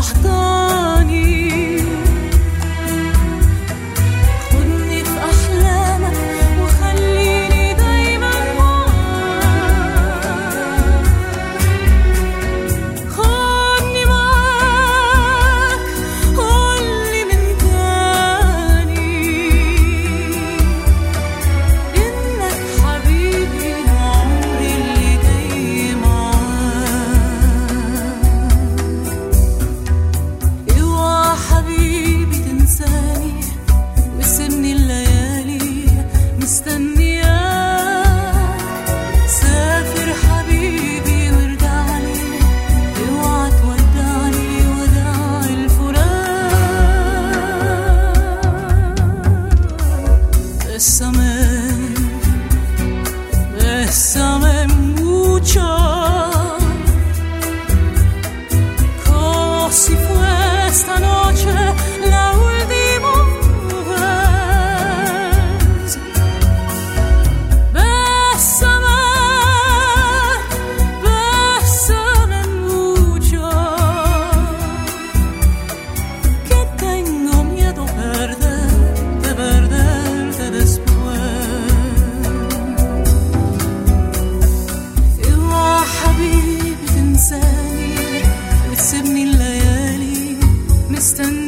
أحضاني خدني في أحلامك وخليني دايما معاك خدني معاك قولي من تاني إنك حبيبي عمري اللي جاي معاك اوعى حبيبي تنساني وسيبني الليالي مستنياك سافر حبيبي وارجعلي اوعى تودعني وداع الفراق بésame bésame mucho como si fue esta noche la última vez. Bésame, bésame mucho, que tengo miedo perderte, perderte después. اوعى حبيبي تنساني وتسيبني الليالي مستني